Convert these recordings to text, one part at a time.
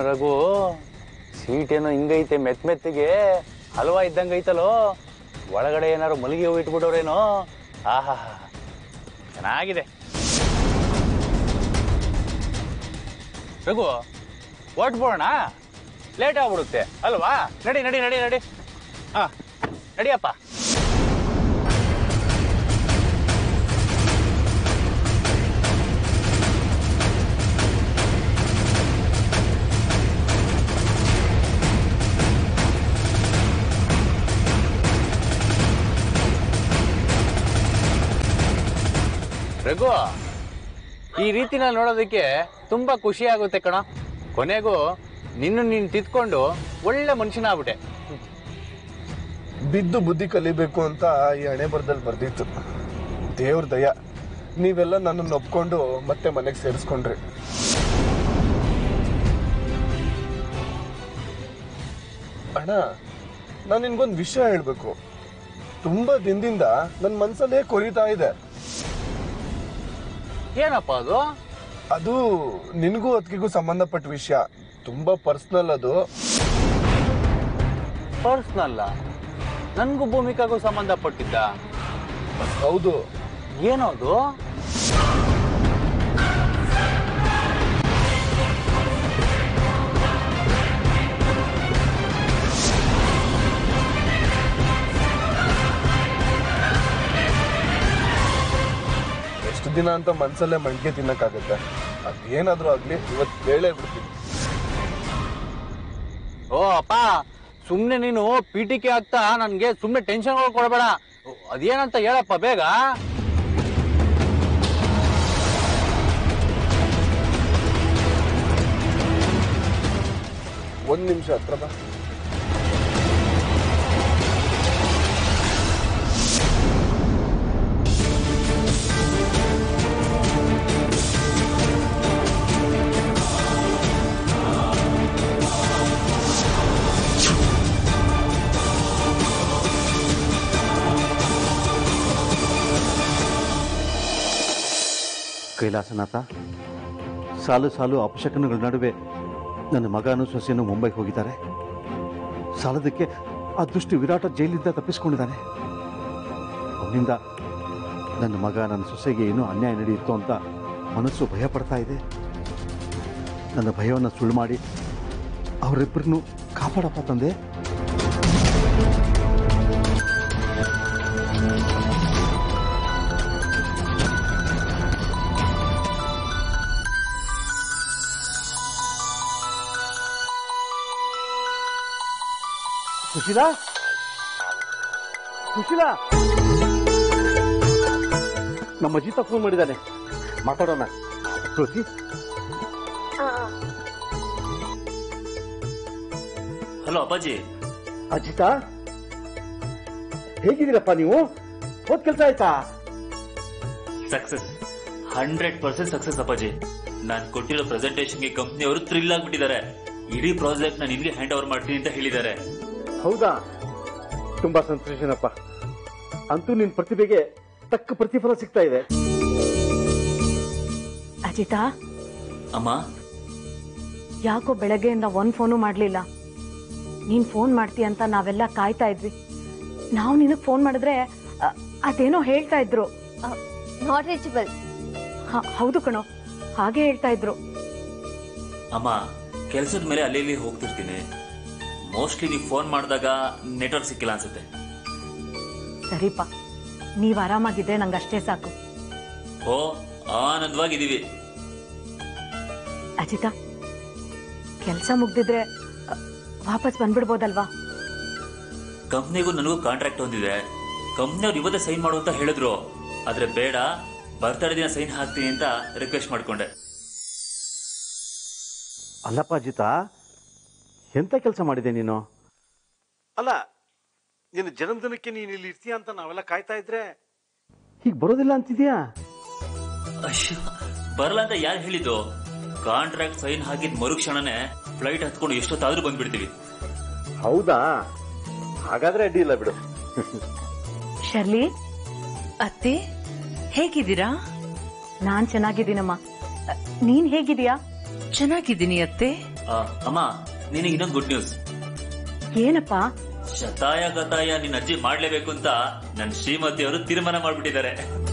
Raghu seat ಏನೋ ಹಿಂಗೈತೆ ಮೆತ್ ಮೆತ್ತಿಗೆ ಹಲ್ವಾ ಇದ್ದಂಗೆ ಐತಲೋ ಒಳಗಡೆ ಏನಾರು ಮಲಗಿ ಹೂವು ಇಟ್ಬಿಟ್ಟವ್ರೇನೋ ಆಹಾ ಚೆನ್ನಾಗಿದೆ ರಘು ಹೊಟ್ಬೋಣ ಲೇಟ್ ಆಗ್ಬಿಡುತ್ತೆ ಅಲ್ವಾ ನಡಿ ನಡಿ ನಡಿ ನಡಿ ಹಾ ನಡಿಯಪ್ಪ ರಘು ಈ ರೀತಿನಲ್ಲಿ ನೋಡೋದಕ್ಕೆ ತುಂಬಾ ಖುಷಿ ಆಗುತ್ತೆ ಕಣ ಕೊನೆಗೂ ನಿನ್ನ ನೀನು ತಿದ್ಕೊಂಡು ಒಳ್ಳೆ ಮನುಷ್ಯನಾಗ್ಬಿಟ್ಟೆ ಬಿದ್ದು ಬುದ್ಧಿ ಕಲಿಬೇಕು ಅಂತ ಈ ಹಣೆ ಬರದಲ್ಲಿ ಬರ್ದಿತ್ತು ದೇವ್ರ ದಯ ನೀವೆಲ್ಲ ನನ್ನನ್ನು ಒಪ್ಕೊಂಡು ಮತ್ತೆ ಮನೆಗೆ ಸೇರಿಸ್ಕೊಂಡ್ರಿ ಅಣ್ಣ ನಾನು ನಿನ್ಗೊಂದು ವಿಷಯ ಹೇಳ್ಬೇಕು ತುಂಬಾ ದಿನದಿಂದ ನನ್ನ ಮನ್ಸಲ್ಲೇ ಕೊರಿತಾ ಇದೆ ಏನಪ್ಪ ಅದು ಅದು ನಿನಗೂ ಅದಕ್ಕಿಗೂ ಸಂಬಂಧಪಟ್ಟ ವಿಷಯ ತುಂಬಾ ಪರ್ಸನಲ್ ಅದು ಪರ್ಸ್ನಲ್ಲ ನನ್ಗೂ ಭೂಮಿಕಾಗೂ ಸಂಬಂಧಪಟ್ಟಿದ್ದ ಹೌದು ಏನದು ಎಷ್ಟು ದಿನ ಅಂತ ಮನ್ಸಲ್ಲೇ ಮಣ್ಕೆ ತಿನ್ನಕ್ಕಾಗತ್ತೆ ಅದೇನಾದ್ರೂ ಆಗ್ಲಿ ಇವತ್ತು ಹೇಳೇ ಬಿಡ್ತೀನಿ ಓ ಅಪ್ಪ ಸುಮ್ನೆ ನೀನು ಪೀಟಿಕೆ ಆಗ್ತಾ ನನ್ಗೆ ಸುಮ್ನೆ ಟೆನ್ಷನ್ ಕೊಡಬೇಡ ಅದೇನಂತ ಹೇಳಪ್ಪ ಬೇಗ ಒಂದ್ ನಿಮಿಷ ಹತ್ರ ಬಾ ಕೈಲಾಸನಾಥ ಸಾಲು ಸಾಲು ಅಪಶಕನಗಳ ನಡುವೆ ನನ್ನ ಮಗನೂ ಸೊಸೆಯನ್ನು ಮುಂಬೈಗೆ ಹೋಗಿದ್ದಾರೆ ಸಾಲದಕ್ಕೆ ಅದೃಷ್ಟು ವಿರಾಟ ಜೈಲಿಂದ ತಪ್ಪಿಸ್ಕೊಂಡಿದ್ದಾನೆ ಅವನಿಂದ ನನ್ನ ಮಗ ನನ್ನ ಸೊಸೆಗೆ ಏನೋ ಅನ್ಯಾಯ ನಡೆಯಿತು ಅಂತ ಮನಸ್ಸು ಭಯ ಪಡ್ತಾ ಇದೆ ನನ್ನ ಭಯವನ್ನು ಸುಳ್ಳು ಮಾಡಿ ಅವರಿಬ್ಬರನ್ನು ಕಾಪಾಡಪ್ಪ ತಂದೆ ಸುಶೀಲಾ ಸುಶೀಲಾ ನಮ್ಮ ಅಜಿತ ಫೋನ್ ಮಾಡಿದ್ದಾನೆ ಮಾತಾಡೋಣ ತುಳಸಿ ಹಲೋ ಅಪ್ಪಾಜಿ ಅಜಿತ ಹೇಗಿದ್ದೀರಪ್ಪ ನೀವು ಹೋದ್ ಕೆಲಸ ಆಯ್ತಾ ಸಕ್ಸಸ್ ಹಂಡ್ರೆಡ್ ಪರ್ಸೆಂಟ್ ಸಕ್ಸಸ್ ಅಪ್ಪಾಜಿ ನಾನು ಕೊಟ್ಟಿರೋ ಪ್ರೆಸೆಂಟೇಷನ್ಗೆ ಕಂಪ್ನಿ ಅವರು ಥ್ರಿಲ್ ಆಗ್ಬಿಟ್ಟಿದ್ದಾರೆ ಇಡೀ ಪ್ರಾಜೆಕ್ಟ್ ನಾನು ನಿನ್ಗೆ ಹ್ಯಾಂಡ್ ಓವರ್ ಮಾಡ್ತೀನಿ ಅಂತ ಹೇಳಿದ್ದಾರೆ ಹೌದಾ ತುಂಬಾ ಸಂತೋಷನಪ್ಪ ಅಂತೂ ನಿನ್ ಪ್ರತಿಭೆಗೆ ತಕ್ಕ ಪ್ರತಿಫಲ ಸಿಗ್ತಾ ಇದೆ ಅಜಿತಾ ಅಮ್ಮ ಯಾಕೋ ಬೆಳಗ್ಗೆಯಿಂದ ಒಂದ್ ಫೋನು ಮಾಡ್ಲಿಲ್ಲ ನೀನ್ ಫೋನ್ ಮಾಡ್ತೀಯ ಅಂತ ನಾವೆಲ್ಲ ಕಾಯ್ತಾ ಇದ್ವಿ ನಾವು ನಿನಗ್ ಫೋನ್ ಮಾಡಿದ್ರೆ ಅ, ಅದೇನೋ ಹೇಳ್ತಾ ಇದ್ರು ನಾಟ್ ರೀಚಬಲ್ ಹ- ಹೌದು ಕಣೋ ಹಾಗೆ ಹೇಳ್ತಾ ಇದ್ರು ಅಮ್ಮ ಕೆಲಸದ ಮೇಲೆ ಅಲ್ಲಿ ಇಲ್ಲಿ ಹೋಗ್ತಿರ್ತೀನಿ ಮೋಸ್ಟ್ಲಿ ನೀವು ಫೋನ್ ಮಾಡಿದಾಗ ನೆಟ್ವರ್ಕ್ ಸಿಕ್ಕಿಲ್ಲ ಅನ್ಸುತ್ತೆ ಸರಿಪಾ ನೀವ್ ಆರಾಮಾಗಿದ್ರೆ ನಂಗಷ್ಟೇ ಸಾಕು ಓ ಆನಂದವಾಗಿದ್ದೀವಿ ಅಜಿತಾ ಕೆಲ್ಸ ಮುಗ್ದಿದ್ರೆ ಅ, ವಾಪಸ್ ಬಂದ್ಬಿಡ್ಬೋದಲ್ವಾ ಕಂಪ್ನಿಗೂ ನನಗೂ ಕಾಂಟ್ರಾಕ್ಟ್ ಹೊಂದಿದೆ ಕಂಪ್ನಿಯವ್ರು ಇವತ್ತೇ ಸೈನ್ ಮಾಡು ಅಂತ ಹೇಳಿದ್ರು ಆದ್ರೆ ಬೇಡ ಬರ್ತಡೇ ದಿನ ಸೈನ್ ಹಾಕ್ತೀನಿ ಅಂತ ರಿಕ್ವೆಸ್ಟ್ ಮಾಡ್ಕೊಂಡೆ ಅಲ್ಲಪ್ಪ ಅಜಿತ ಎಂತ ಕೆಲಸ ಮಾಡಿದೆ ನೀನು ಅಲ್ಲ ನಿನ್ನ ಜನ್ಮದಿನಕ್ಕೆ ನೀನು ಇಲ್ಲಿ ಇರ್ತೀಯ ಅಂತ ನಾವೆಲ್ಲ ಕಾಯ್ತಾ ಇದ್ರೆ ಹೀಗೆ ಬರೋದಿಲ್ಲ ಅಂತಿದ್ಯಾ ಅಯ್ಯೋ ಬರಲ್ಲ ಅಂತ ಯಾರು ಹೇಳಿದ್ದು ಕಾಂಟ್ರಾಕ್ಟ್ ಸೈನ್ ಹಾಕಿದ ಮರುಕ್ಷಣನೇ ಫ್ಲೈಟ್ ಹತ್ಕೊಂಡು ಎಷ್ಟೊತ್ತಾದ್ರೂ ಬಂದ್ಬಿಡ್ತೀವಿ ಹೌದಾ ಹಾಗಾದ್ರೆ ಅಡ್ಡಿ ಇಲ್ಲ ಬಿಡು ಶರ್ಲಿ ಅತ್ತೆ ಹೇಗಿದ್ದೀರಾ ನಾನ್ ಚೆನ್ನಾಗಿದ್ದೀನಮ್ಮ ಅ, ನೀನ್ ಹೇಗಿದೀಯಾ ಚೆನ್ನಾಗಿದ್ದೀನಿ ಅತ್ತೆ ಆ, ಅಮ್ಮ ನಿನಗೆ ಇನ್ನೊಂದು ಗುಡ್ ನ್ಯೂಸ್ ಏನಪ್ಪ ಶತಾಯ ಗತಾಯ ನಿನ್ನ ಅಜ್ಜಿ ಮಾಡ್ಲೇಬೇಕು ಅಂತ ನನ್ನ ಶ್ರೀಮತಿ ಅವರು ತೀರ್ಮಾನ ಮಾಡ್ಬಿಟ್ಟಿದ್ದಾರೆ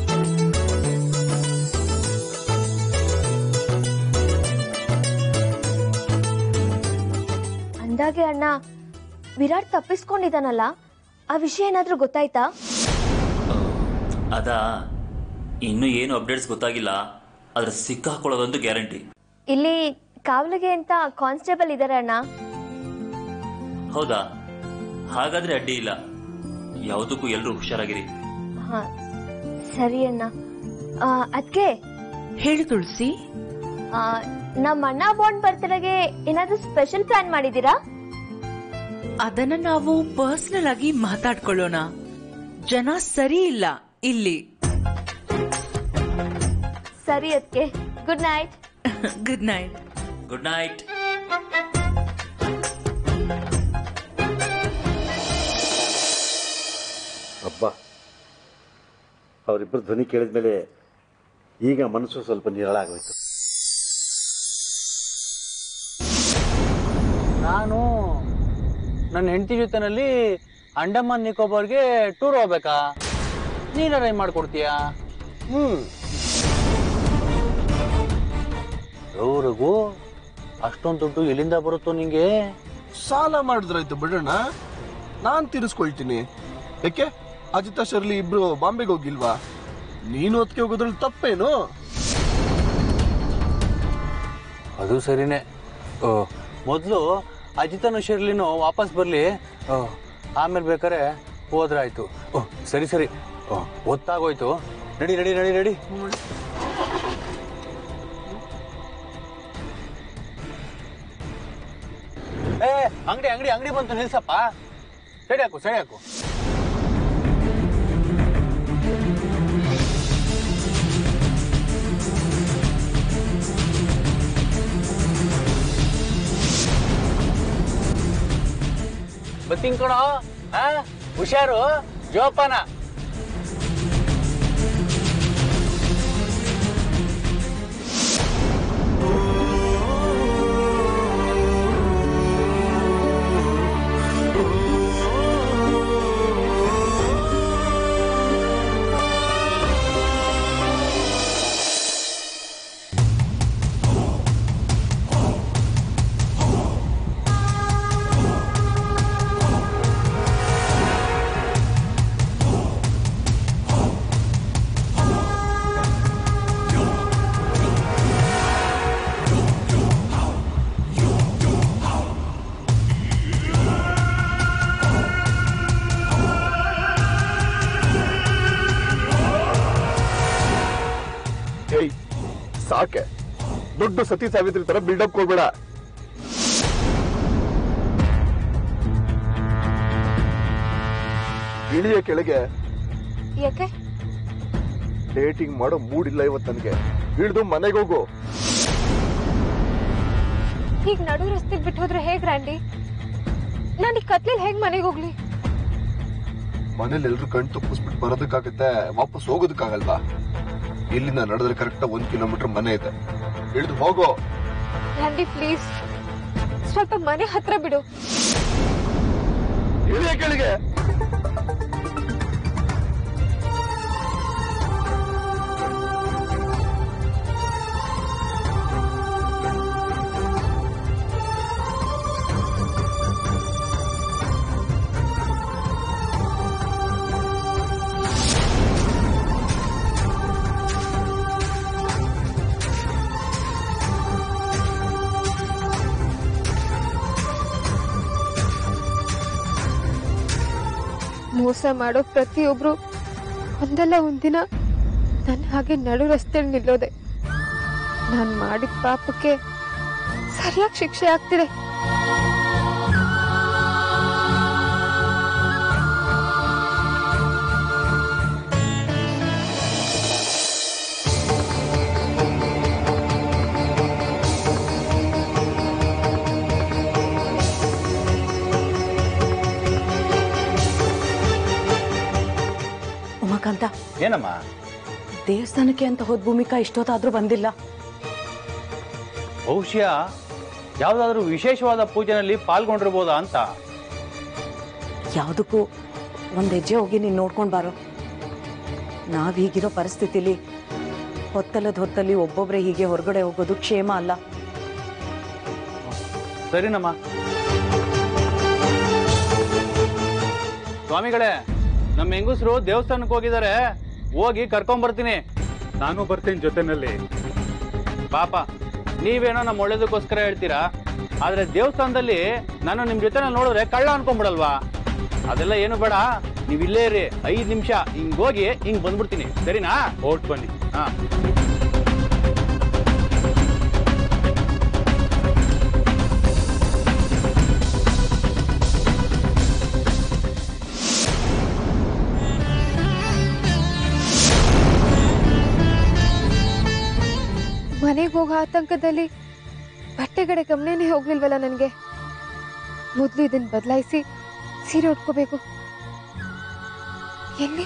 ಅಂದಾಗೆ ಅಣ್ಣ ವಿರಾಟ್ ತಪ್ಪಿಸ್ಕೊಂಡಿದ್ದಾನಲ್ಲ ಆ ವಿಷಯ ಏನಾದ್ರೂ ಗೊತ್ತಾಯ್ತಾ ಅದಾ ಇನ್ನೂ ಏನು ಅಪ್ಡೇಟ್ಸ್ ಗೊತ್ತಾಗಿಲ್ಲ ಆದ್ರೆ ಸಿಕ್ಕಾಕೊಳ್ಳೋದೊಂದು ಗ್ಯಾರಂಟಿ ಇಲ್ಲಿ ಕಾವಲಿಗೆ ಅಂತ ಕಾನ್ಸ್ಟೇಬಲ್ ಇದ್ದಾರೆ ಅಣ್ಣ ಹೌದಾ ಹಾಗಾದ್ರೆ ಅಡ್ಡಿ ಇಲ್ಲ ಯಾವುದಕ್ಕೂ ಎಲ್ರೂ ಹುಷಾರಾಗಿರಿ ಹಾ ಸರಿ ಅಣ್ಣ ಅದಕ್ಕೆ ಹೇಳು ತುಳಸಿ ನಮ್ಮ ಅಣ್ಣ ಬಾಂಡ್ ಬರ್ತಡೆಗೆ ಏನಾದ್ರೂ ಸ್ಪೆಷಲ್ ಪ್ಲಾನ್ ಮಾಡಿದೀರಾ ಅದನ್ನ ನಾವು ಪರ್ಸನಲ್ ಆಗಿ ಮಾತಾಡ್ಕೊಳ್ಳೋಣ ಜನ ಸರಿ ಇಲ್ಲ ಇಲ್ಲಿ ಸರಿ ಅದಕ್ಕೆ good night good night good night ಅಬ್ಬಾ ಅವರಿಬ್ಬರು ಧ್ವನಿ ಕೇಳಿದ ಮೇಲೆ ಈಗ ಮನಸ್ಸು ಸ್ವಲ್ಪ ನಿರಳಾಗೋಯ್ತು ನಾನು ನನ್ನ ಹೆಂಡತಿ ಜೊತೆನಲ್ಲಿ ಅಂಡಮಾನ್ ನಿಕೋಬಾರ್ಗೆ ಟೂರ್ ಹೋಗ್ಬೇಕಾ ನೀನ್ ಅರೇಂಜ್ ಮಾಡ್ಕೊಡ್ತೀಯಾ ಹ್ಮ್ ರಘು ಅಷ್ಟೊಂದು ದುಡ್ಡು ಎಲ್ಲಿಂದ ಬರುತ್ತೋ ನಿಂಗೆ ಸಾಲ ಮಾಡಿದ್ರಾಯ್ತು ಬಿಡೋಣ ನಾನ್ ತೀರಿಸ್ಕೊಳ್ತೀನಿ ಯಾಕೆ ಅಜಿತ ಶರ್ಲಿ ಇಬ್ರು ಬಾಂಬೆಗೆ ಹೋಗಿಲ್ವಾ ನೀನು ಹೊತ್ತಿಗೆ ಹೋಗೋದ್ರಲ್ಲಿ ತಪ್ಪೇನು ಅದು ಸರಿನೇ ಮೊದಲು ಅಜಿತನು ಶರ್ಲಿನು ವಾಪಸ್ ಬರಲಿ ಆಮೇಲೆ ಬೇಕಾರೆ ಹೋದ್ರಾಯ್ತು ಓ, ಸರಿ ಸರಿ ಓ, ಗೊತ್ತಾಗೋಯ್ತು ನಡಿ ನಡಿ ನಡಿ ನಡಿ ಏ ಅಂಗಡಿ ಅಂಗಡಿ ಅಂಗಡಿ ಬಂತು ನಿಲ್ಸಪ್ಪ ಸರಿ ಹಾಕು ಸರಿ ಹಾಕು ಬತ್ತೀನಿ ಕಣೋ ಹಾ ಹುಷಾರು ಜೋಪಾನ ಏಯ್ ಸಾಕೆ ದೊಡ್ಡ ಸತಿ ಸಾವಿತ್ರಿ ತರ ಬಿಲ್ಡಪ್ ಕೊಡ್ಬೇಡ ಇಳಿಯ ಕೆಳಗೆ ಯಾಕೆ ಡೇಟಿಂಗ್ ಮಾಡೋ ಮೂಡ್ ಇಲ್ಲ ಇವತ್ತು ನನಗೆ ಇಳಿದು ಮನೆಗೆ ಹೋಗು ಈಗ ನಡು ರಸ್ತೆ ಬಿಟ್ಟು ಹೋದ್ರೆ ಹೇಗ್ ರ್ಯಾಂಡಿ ನಾನು ಈ ಕತ್ಲೇಲಿ ಹೇಗ್ ಮನೆಗೆ ಹೋಗ್ಲಿ ಮನೇಲಿ ಎಲ್ರು ಕಣ್ ತುಪ್ಪಿಸ್ಬಿಟ್ಟು ಬರೋದಕ್ಕಾಗತ್ತೆ ವಾಪಸ್ ಹೋಗೋದಕ್ಕಾಗಲ್ವಾ ಇಲ್ಲಿಂದ ನಡೆದ್ರೆ ಕರೆಕ್ಟ್ ಒಂದ್ ಕಿಲೋಮೀಟರ್ ಮನೆ ಇದೆ ಇಳಿದು ಹೋಗೋ ರ್ಯಾಂಡಿ ಪ್ಲೀಸ್ ಸ್ವಲ್ಪ ಮನೆ ಹತ್ರ ಬಿಡು ಇಳಿಯ ಕೆಳಗೆ ಮೋಸ ಮಾಡೋ ಪ್ರತಿಯೊಬ್ರು ಒಂದಲ್ಲ ಒಂದಿನ ನನ್ನ ಹಾಗೆ ನಡು ರಸ್ತೆಯಲ್ಲಿ ನಿಲ್ಲೋದೆ ನಾನು ಮಾಡಿದ ಪಾಪಕ್ಕೆ ಸರಿಯಾಗಿ ಶಿಕ್ಷೆ ಆಗ್ತಿದೆ ಉಮಾಕಾಂತ ಏನಮ್ಮ ದೇವಸ್ಥಾನಕ್ಕೆ ಅಂತ ಹೋದ್ ಭೂಮಿಕಾ ಇಷ್ಟೊತ್ತಾದ್ರೂ ಬಂದಿಲ್ಲ ಬಹುಶಃ ಯಾವ್ದಾದ್ರು ವಿಶೇಷವಾದ ಪೂಜೆನಲ್ಲಿ ಪಾಲ್ಗೊಂಡಿರ್ಬೋದಾ ಅಂತ ಯಾವುದಕ್ಕೂ ಒಂದು ಹೆಜ್ಜೆ ಹೋಗಿ ನೀನು ನೋಡ್ಕೊಂಡು ಬಾರೋ ನಾವು ಹೀಗಿರೋ ಪರಿಸ್ಥಿತಿಲಿ ಹೊತ್ತಲ್ಲದ ಹೊತ್ತಲ್ಲಿ ಒಬ್ಬೊಬ್ಬರೇ ಹೀಗೆ ಹೊರಗಡೆ ಹೋಗೋದು ಕ್ಷೇಮ ಅಲ್ಲ ಸರಿನಮ್ಮ ಸ್ವಾಮಿಗಳೇ ನಮ್ಮ ಹೆಂಗಸರು ದೇವಸ್ಥಾನಕ್ಕೆ ಹೋಗಿದ್ದಾರೆ ಹೋಗಿ ಕರ್ಕೊಂಡ್ ಬರ್ತೀನಿ ನಾನು ಬರ್ತೀನಿ ಜೊತೆನಲ್ಲಿ ಪಾಪ ನೀವೇನೋ ನಮ್ಮ ಒಳ್ಳೇದಕ್ಕೋಸ್ಕರ ಹೇಳ್ತೀರಾ ಆದ್ರೆ ದೇವಸ್ಥಾನದಲ್ಲಿ ನಾನು ನಿಮ್ ಜೊತೆ ನೋಡಿದ್ರೆ ಕಳ್ಳ ಅನ್ಕೊಂಡ್ಬಿಡಲ್ವಾ ಅದೆಲ್ಲ ಏನು ಬೇಡ ನೀವ್ ಇಲ್ಲೇ ಇರಿ ಐದ್ ನಿಮಿಷ ಹಿಂಗ್ ಹೋಗಿ ಹಿಂಗ್ ಬಂದ್ಬಿಡ್ತೀನಿ ಸರಿನಾ ಓಟ್ ಬನ್ನಿ ಹಾ ಮನೆಗೆ ಹೋಗೋ ಆತಂಕದಲ್ಲಿ ಬಟ್ಟೆ ಕಡೆ ಗಮನನೇ ಹೋಗ್ಲಿಲ್ವಲ್ಲ ನನಗೆ ಮೊದಲು ಇದನ್ನ ಬದಲಾಯಿಸಿ ಸೀರೆ ಉಟ್ಕೋಬೇಕು ಎಲ್ಲಿ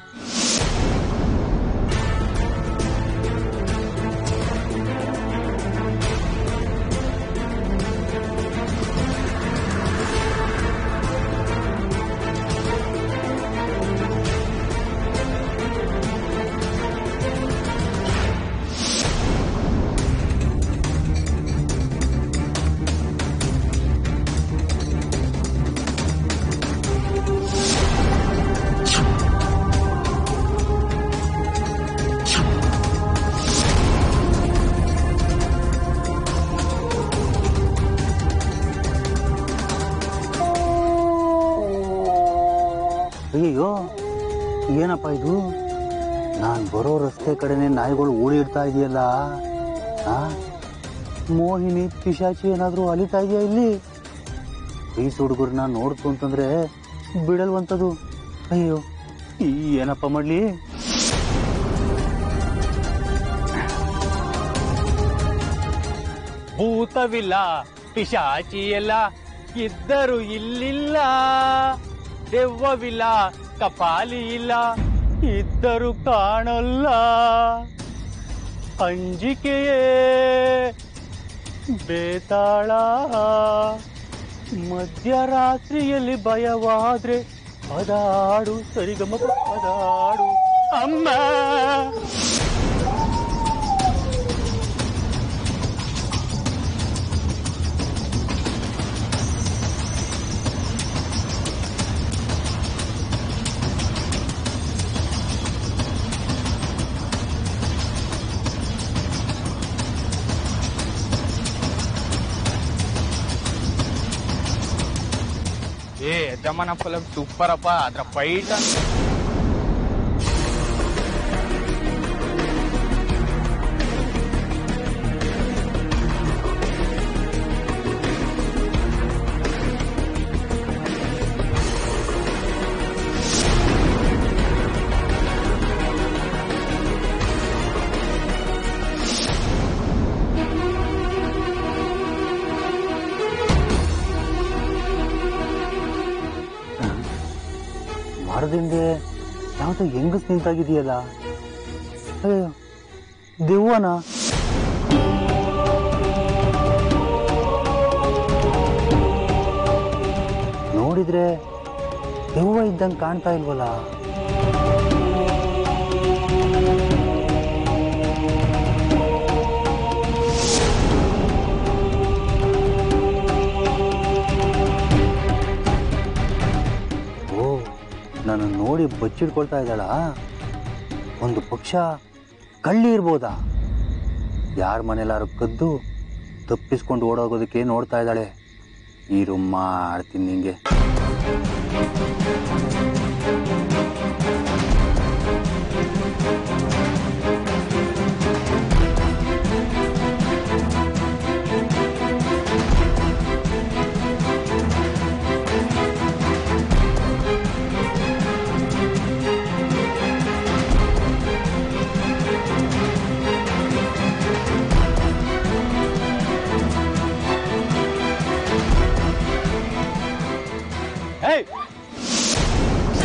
ಅಯ್ಯೋ ಏನಪ್ಪ ಇದು ನಾನು ಬರೋ ರಸ್ತೆ ಕಡೆನೆ ನಾಯಿಗಳು ಓಡಿಡ್ತಾ ಇದೆಯಲ್ಲ ಆ ಮೋಹಿನಿ ಪಿಶಾಚಿ ಏನಾದರೂ ಅಲಿತಾ ಇದೆಯಾ ಇಲ್ಲಿ ವಯಸ್ಸು ಹುಡುಗರನ್ನ ನೋಡ್ತು ಅಂತಂದ್ರೆ ಬಿಡಲ್ವಂತದು ಅಯ್ಯೋ ಈ ಏನಪ್ಪ ಮಾಡ್ಲಿ ಭೂತವಿಲ್ಲ ಪಿಶಾಚಿ ಎಲ್ಲ ಇದ್ದರು ಇಲ್ಲಿಲ್ಲ ದೆವ್ವವಿಲ್ಲ ಕಪಾಲಿ ಇಲ್ಲ ಇದ್ದರು ಕಾಣಲ್ಲ ಅಂಜಿಕೆಯೇ ಬೇತಾಳ ಮಧ್ಯರಾತ್ರಿಯಲ್ಲಿ ಭಯವಾದ್ರೆ ಅದಾಡು ಸರಿಗಮ ಅದಾಡು ಅಮ್ಮ ಏ ಯಜಮಾನ ಫಿಲಂ ಸೂಪರ್ ಅಪ್ಪ ಅದ್ರ ಫೈಟ್ ಮರದಿಂದೆ ಯಾವ್ದೋ ಹೆಂಗಸ್ ನಿಂತಾಗಿದೆಯಲ್ಲ ಅಯ್ಯೋ ದೆವ್ವನ ನೋಡಿದ್ರೆ ದೆವ್ವ ಇದ್ದಂಗೆ ಕಾಣ್ತಾ ಇಲ್ವಲ್ಲ ಓ ನಾನು ನೋಡಿ ಬಚ್ಚಿಡ್ಕೊಳ್ತಾ ಇದ್ದಾಳ ಒಂದು ಪಕ್ಷ ಕಳ್ಳಿ ಇರ್ಬೋದಾ ಯಾರ ಮನೆಲಾರು ಕದ್ದು ತಪ್ಪಿಸ್ಕೊಂಡು ಓಡೋಗೋದಕ್ಕೆ ನೋಡ್ತಾ ಇದ್ದಾಳೆ ಈ ರೂಮ್ ಮಾಡ್ತೀನಿ ನಿಂಗೆ ಹೇಯ್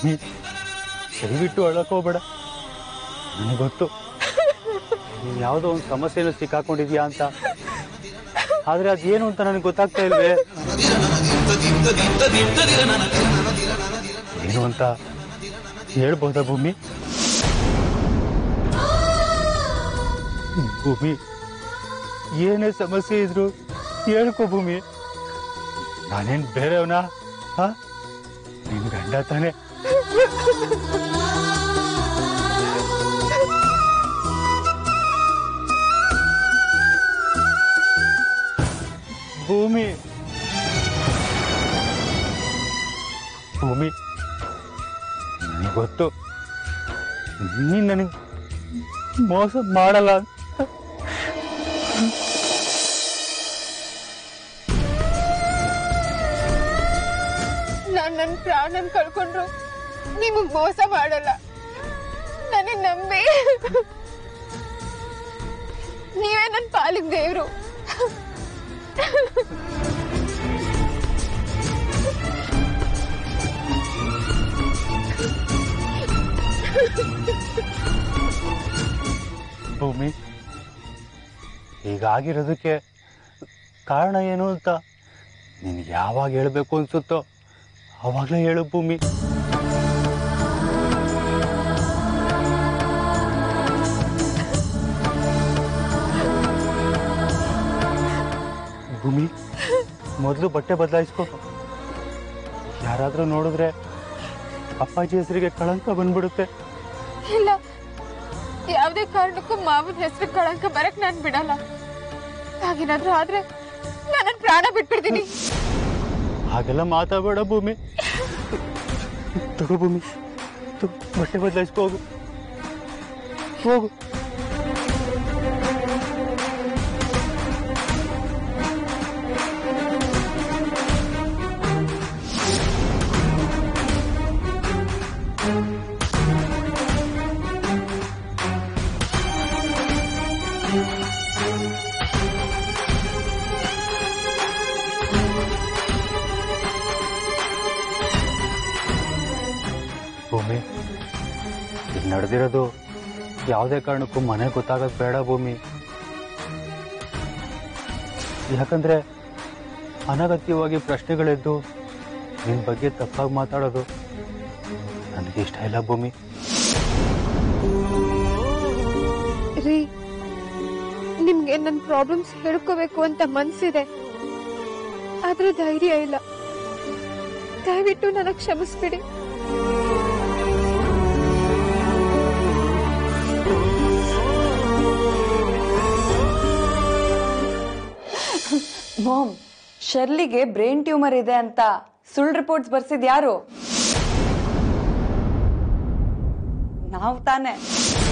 ಭೂಮಿ ದಯವಿಟ್ಟು ಅಳಕ್ ಹೋಗ್ಬೇಡ ನನಗೆ ಗೊತ್ತು ನೀನ್ ಯಾವುದೋ ಒಂದು ಸಮಸ್ಯೆನ ಸಿಕ್ಕಾಕೊಂಡಿದ್ಯಾ ಅಂತ ಆದ್ರೆ ಅದೇನು ಅಂತ ನನಗೆ ಗೊತ್ತಾಗ್ತಾ ಇಲ್ವೇ ಏನು ಅಂತ ಹೇಳ್ಬೋದಾ ಭೂಮಿ ಭೂಮಿ ಏನೇ ಸಮಸ್ಯೆ ಇದ್ರು ಹೇಳ್ಕೊ ಭೂಮಿ ನಾನೇನ್ ಬೇರೆಯವನ ಹಾ ನಿನ್ ಗಂಡ ತಾನೆ ಭೂಮಿ ಭೂಮಿ ನನಗೆ ಗೊತ್ತು ನೀನ್ ನನಗೆ ಮೋಸ ಮಾಡಲ್ಲ ಅಂತ. ನಾನ್ ನನ್ನ ಪ್ರಾಣನ್ ಕಳ್ಕೊಂಡ್ರು ನಿಮಗ್ ಮೋಸ ಮಾಡಲ್ಲ ನನಗ್ ನಂಬಿ ನೀವೇ ನನ್ನ ಪಾಲಿಗೆ ದೇವ್ರು ಭೂಮಿ ಹೀಗಾಗಿರೋದಕ್ಕೆ ಕಾರಣ ಏನು ಅಂತ ನಿನ್ಗೆ ಯಾವಾಗ ಹೇಳ್ಬೇಕು ಅನ್ಸುತ್ತೋ ಅವಾಗಲೇ ಹೇಳು ಭೂಮಿ ಭೂಮಿ ಮೊದಲು ಬಟ್ಟೆ ಬದಲಾಯಿಸ್ಕೊ ಯಾರಾದ್ರೂ ನೋಡಿದ್ರೆ ಅಪ್ಪಾಜಿ ಹೆಸರಿಗೆ ಕಳಂಕ ಬಂದ್ಬಿಡುತ್ತೆ ಇಲ್ಲ ಯಾವ್ದೇ ಕಾರಣಕ್ಕೂ ಮಾವನ ಹೆಸರು ಕಳಂಕ ಬರಕ್ ನಾನ್ ಬಿಡಲ್ಲ ಹಾಗೇನಾದ್ರೂ ಆದ್ರೆ ನಾನು ನನ್ ಪ್ರಾಣ ಬಿಟ್ಬಿಡ್ತೀನಿ ಹಾಗೆಲ್ಲ ಮಾತಾಡಬೇಡ ಭೂಮಿ ತಗೋ ಭೂಮಿ ತಗೋ, ಬಟ್ಟೆ ಬದಲಾಯಿಸ್ಕೊ ಹೋಗು ಹೋಗು ಭೂಮಿ ಈಗ ನಡೆದಿರೋದು ಯಾವುದೇ ಕಾರಣಕ್ಕೂ ಮನೆ ಗೊತ್ತಾಗೋದು ಬೇಡ ಭೂಮಿ ಯಾಕಂದ್ರೆ ಅನಗತ್ಯವಾಗಿ ಪ್ರಶ್ನೆಗಳೆದ್ದು ನಿನ್ನ ಬಗ್ಗೆ ತಪ್ಪಾಗಿ ಮಾತಾಡೋದು ನನಗೆ ಇಷ್ಟ ಇಲ್ಲ ಭೂಮಿ ರೀ ನಿಮ್ಗೆ ನನ್ನ ಪ್ರಾಬ್ಲಮ್ಸ್ ಹೇಳ್ಕೋಬೇಕು ಅಂತ ಮನ್ಸಿದೆ ಆದ್ರೆ ಧೈರ್ಯ ಇಲ್ಲ ದಯವಿಟ್ಟು ನನಗೆ ಕ್ಷಮಿಸ್ಬಿಡಿ ಮಾಮ್ ಶರ್ಲಿಗೆ ಬ್ರೈನ್ ಟ್ಯೂಮರ್ ಇದೆ ಅಂತ ಸುಳ್ಳು ರಿಪೋರ್ಟ್ಸ್ ಬರ್ಸಿದ್ ಯಾರು ನಾವು ತಾನೇ